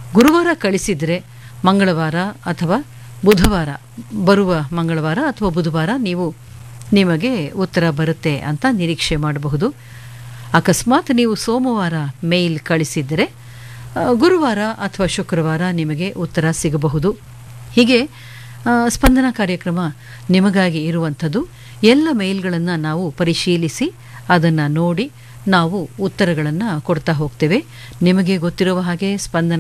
ಗುರುವಾರ ಕಳಿಸಿದರೆ ಮಂಗಳವಾರ ಅಥವಾ ಬುಧವಾರ ಬರುವ ಮಂಗಳವಾರ ಅಥವಾ ಬುಧವಾರ ನೀವು ನಿಮಗೆ ಉತ್ತರ ಬರುತ್ತೆ ಅಂತ ನಿರೀಕ್ಷೆ ಮಾಡಬಹುದು ಅಕಸ್ಮಾತ್ ನೀವು ಸೋಮವಾರ ಮೇಲ್ ಕಳಿಸಿದರೆ ಆ, ಗುರುವಾರ ಅಥವಾ ಶುಕ್ರವಾರ ನಿಮಗೆ ಉತ್ತರ ಸಿಗಬಹುದು ಹೀಗೆ ಆ, ಸ್ಪಂದನ ಕಾರ್ಯಕ್ರಮ ನಿಮಗಾಗಿ ಇರುವಂಥದ್ದು ಎಲ್ಲ ಮೇಲ್ಗಳನ್ನು ನಾವು ಪರಿಶೀಲಿಸಿ ಅದನ್ನು ನೋಡಿ ನಾವು ಉತ್ತರಗಳನ್ನು ಕೊಡ್ತಾ ಹೋಗ್ತೇವೆ ನಿಮಗೆ ಗೊತ್ತಿರುವ ಹಾಗೆ ಸ್ಪಂದನ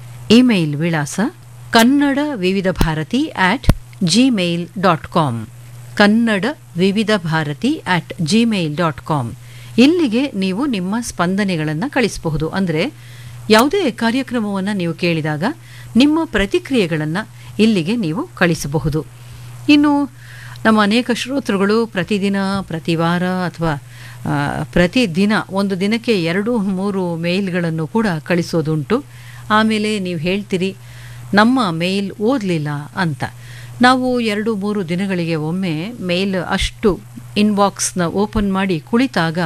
ಇಮೇಲ್ ವಿಳಾಸ Kannada Vividh Bharati at gmail dot com Kannada Vividh Bharati at gmail dot com ಇಲ್ಲಿಗೆ ನೀವು ನಿಮ್ಮ ಸ್ಪಂದನೆಗಳನ್ನು ಕಳಿಸಬಹುದು ಅಂದರೆ ಯಾವುದೇ ಕಾರ್ಯಕ್ರಮವನ್ನು ನೀವು ಕೇಳಿದಾಗ ನಿಮ್ಮ ಪ್ರತಿಕ್ರಿಯೆಗಳನ್ನು ಇಲ್ಲಿಗೆ ನೀವು ಕಳಿಸಬಹುದು ಇನ್ನು ನಮ್ಮ ಅನೇಕ ಶ್ರೋತೃಗಳು ಪ್ರತಿದಿನ ಪ್ರತಿ ವಾರ ಅಥವಾ ಆ, ಪ್ರತಿದಿನ ಒಂದು ದಿನಕ್ಕೆ ಎರಡು ಮೂರು ಮೇಲ್ಗಳನ್ನು ಕೂಡ ಕಳಿಸೋದುಂಟು ಆಮೇಲೆ ನೀವು ಹೇಳ್ತೀರಿ ನಮ್ಮ ಮೇಲ್ ಓದಲಿಲ್ಲ ಅಂತ ನಾವು ಎರಡು ಮೂರು ದಿನಗಳಿಗೆ ಒಮ್ಮೆ ಮೇಲ್ ಅಷ್ಟು ಇನ್ಬಾಕ್ಸ್ನ ಓಪನ್ ಮಾಡಿ ಕುಳಿತಾಗ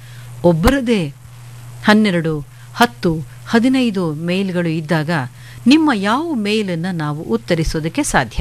ಒಬ್ಬರದೇ ಹನ್ನೆರಡು ಹತ್ತು ಹದಿನೈದು ಮೇಲ್ಗಳು ಇದ್ದಾಗ ನಿಮ್ಮ ಯಾವ ಮೇಲನ್ನು ನಾವು ಉತ್ತರಿಸೋದಕ್ಕೆ ಸಾಧ್ಯ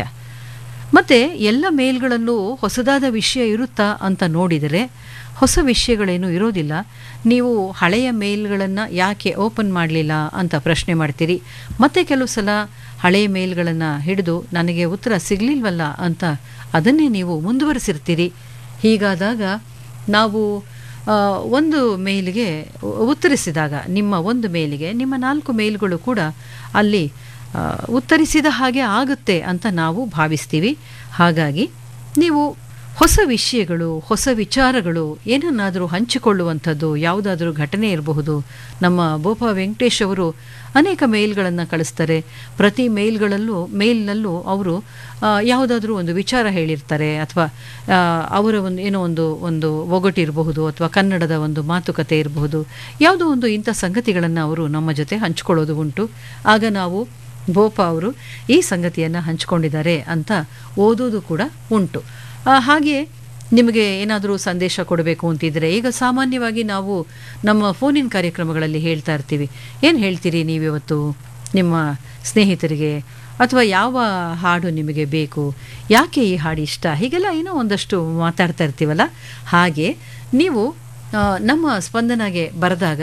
ಮತ್ತು ಎಲ್ಲ ಮೇಲ್ಗಳಲ್ಲೂ ಹೊಸದಾದ ವಿಷಯ ಇರುತ್ತಾ ಅಂತ ನೋಡಿದರೆ ಹೊಸ ವಿಷಯಗಳೇನೂ ಇರೋದಿಲ್ಲ ನೀವು ಹಳೆಯ ಮೇಲ್ಗಳನ್ನು ಯಾಕೆ ಓಪನ್ ಮಾಡಲಿಲ್ಲ ಅಂತ ಪ್ರಶ್ನೆ ಮಾಡ್ತೀರಿ ಮತ್ತೆ ಕೆಲವು ಸಲ ಹಳೆಯ ಮೇಲ್ಗಳನ್ನು ಹಿಡಿದು ನನಗೆ ಉತ್ತರ ಸಿಗಲಿಲ್ವಲ್ಲ ಅಂತ ಅದನ್ನೇ ನೀವು ಮುಂದುವರಿಸಿರ್ತೀರಿ ಹೀಗಾದಾಗ ನಾವು ಆ, ಒಂದು ಮೇಲಿಗೆ ಉತ್ತರಿಸಿದಾಗ ನಿಮ್ಮ ಒಂದು ಮೇಲಿಗೆ ನಿಮ್ಮ ನಾಲ್ಕು ಮೇಲ್ಗಳು ಕೂಡ ಅಲ್ಲಿ ಆ, ಉತ್ತರಿಸಿದ ಹಾಗೆ ಆಗುತ್ತೆ ಅಂತ ನಾವು ಭಾವಿಸ್ತೀವಿ ಹಾಗಾಗಿ ನೀವು ಹೊಸ ವಿಷಯಗಳು ಹೊಸ ವಿಚಾರಗಳು ಏನನ್ನಾದರೂ ಹಂಚಿಕೊಳ್ಳುವಂಥದ್ದು ಯಾವುದಾದ್ರೂ ಘಟನೆ ಇರಬಹುದು ನಮ್ಮ ಬೋಪ ವೆಂಕಟೇಶ್ ಅವರು ಅನೇಕ ಮೇಲ್ಗಳನ್ನು ಕಳಿಸ್ತಾರೆ ಪ್ರತಿ ಮೇಲ್ಗಳಲ್ಲೂ ಮೇಲ್ನಲ್ಲೂ ಅವರು ಯಾವುದಾದ್ರೂ ಒಂದು ವಿಚಾರ ಹೇಳಿರ್ತಾರೆ ಅಥವಾ ಆ, ಅವರ ಒಂದು ಏನೋ ಒಂದು ಒಂದು ಒಗಟಿರಬಹುದು ಅಥವಾ ಕನ್ನಡದ ಒಂದು ಮಾತುಕತೆ ಇರಬಹುದು ಯಾವುದೋ ಒಂದು ಇಂಥ ಸಂಗತಿಗಳನ್ನು ಅವರು ನಮ್ಮ ಜೊತೆ ಹಂಚ್ಕೊಳ್ಳೋದು ಉಂಟು ಆಗ ನಾವು ಬೋಪ ಅವರು ಈ ಸಂಗತಿಯನ್ನು ಹಂಚ್ಕೊಂಡಿದ್ದಾರೆ ಅಂತ ಓದೋದು ಕೂಡ ಉಂಟು ಆ, ಹಾಗೆಯೇ ನಿಮಗೆ ಏನಾದರೂ ಸಂದೇಶ ಕೊಡಬೇಕು ಅಂತಿದ್ರೆ ಈಗ ಸಾಮಾನ್ಯವಾಗಿ ನಾವು ನಮ್ಮ ಫೋನಿನ ಕಾರ್ಯಕ್ರಮಗಳಲ್ಲಿ ಹೇಳ್ತಾ ಇರ್ತೀವಿ ಏನು ಹೇಳ್ತೀರಿ ನೀವಿವತ್ತು ನಿಮ್ಮ ಸ್ನೇಹಿತರಿಗೆ ಅಥವಾ ಯಾವ ಹಾಡು ನಿಮಗೆ ಬೇಕು ಯಾಕೆ ಈ ಹಾಡು ಇಷ್ಟ ಹೀಗೆಲ್ಲ ಏನೋ ಒಂದಷ್ಟು ಮಾತಾಡ್ತಾ ಇರ್ತೀವಲ್ಲ ಹಾಗೆ ನೀವು ಆ, ನಮ್ಮ ಸ್ಪಂದನಗೆ ಬರೆದಾಗ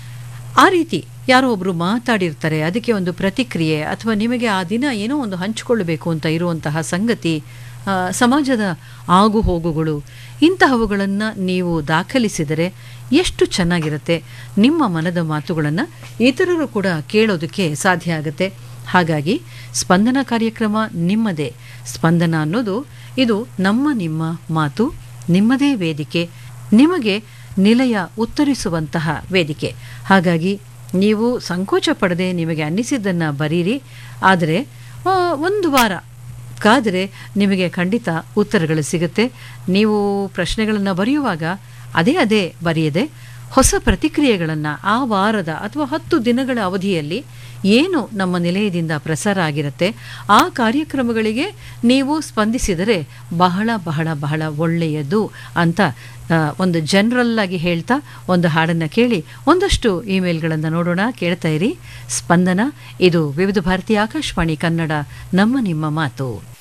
ಆ ರೀತಿ ಯಾರೋ ಒಬ್ಬರು ಮಾತಾಡಿರ್ತಾರೆ ಅದಕ್ಕೆ ಒಂದು ಪ್ರತಿಕ್ರಿಯೆ ಅಥವಾ ನಿಮಗೆ ಆ ದಿನ ಏನೋ ಒಂದು ಹಂಚಿಕೊಳ್ಳಬೇಕು ಅಂತ ಇರುವಂತಹ ಸಂಗತಿ ಆ, ಸಮಾಜದ ಆಗು ಹೋಗುಗಳು ಇಂತಹವುಗಳನ್ನು ನೀವು ದಾಖಲಿಸಿದರೆ ಎಷ್ಟು ಚೆನ್ನಾಗಿರುತ್ತೆ ನಿಮ್ಮ ಮನದ ಮಾತುಗಳನ್ನು ಇತರರು ಕೂಡ ಕೇಳೋದಕ್ಕೆ ಸಾಧ್ಯ ಆಗುತ್ತೆ ಹಾಗಾಗಿ ಸ್ಪಂದನ ಕಾರ್ಯಕ್ರಮ ನಿಮ್ಮದೇ ಸ್ಪಂದನ ಅನ್ನೋದು ಇದು ನಮ್ಮ ನಿಮ್ಮ ಮಾತು ನಿಮ್ಮದೇ ವೇದಿಕೆ ನಿಮಗೆ ನಿಲಯ ಉತ್ತರಿಸುವಂತಹ ವೇದಿಕೆ ಹಾಗಾಗಿ ನೀವು ಸಂಕೋಚ ಪಡದೆ ನಿಮಗೆ ಅನ್ನಿಸಿದ್ದನ್ನು ಬರೀರಿ ಆದರೆ ಆ, ಒಂದು ವಾರ ಕಾದರೆ ನಿಮಗೆ ಖಂಡಿತ ಉತ್ತರಗಳು ಸಿಗುತ್ತೆ ನೀವು ಪ್ರಶ್ನೆಗಳನ್ನು ಬರೆಯುವಾಗ ಅದೇ ಅದೇ ಬರೆಯದೆ ಹೊಸ ಪ್ರತಿಕ್ರಿಯೆಗಳನ್ನು ಆ ವಾರದ ಅಥವಾ ಹತ್ತು ದಿನಗಳ ಅವಧಿಯಲ್ಲಿ ಏನು ನಮ್ಮ ನಿಲಯದಿಂದ ಪ್ರಸಾರ ಆಗಿರುತ್ತೆ ಆ ಕಾರ್ಯಕ್ರಮಗಳಿಗೆ ನೀವು ಸ್ಪಂದಿಸಿದರೆ ಬಹಳ ಬಹಳ ಬಹಳ ಒಳ್ಳೆಯದು ಅಂತ ಆ, ಒಂದು ಜನರಲ್ ಆಗಿ ಹೇಳ್ತಾ ಒಂದು ಹಾಡನ್ನು ಕೇಳಿ ಒಂದಷ್ಟು ಇಮೇಲ್ಗಳನ್ನು ನೋಡೋಣ ಕೇಳ್ತಾ ಇರಿ ಸ್ಪಂದನ ಇದು ವಿವಿಧ ಭಾರತಿ ಆಕಾಶವಾಣಿ ಕನ್ನಡ ನಮ್ಮ ನಿಮ್ಮ ಮಾತು